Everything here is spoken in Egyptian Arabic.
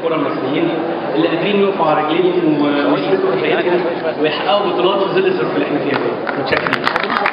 الكره المصريين اللي قادرين يقفوا على رجليهم و- ويثبتوا كفاءتهم ويحققوا بطولات في ظل الظروف اللي احنا فيها دي متشكرين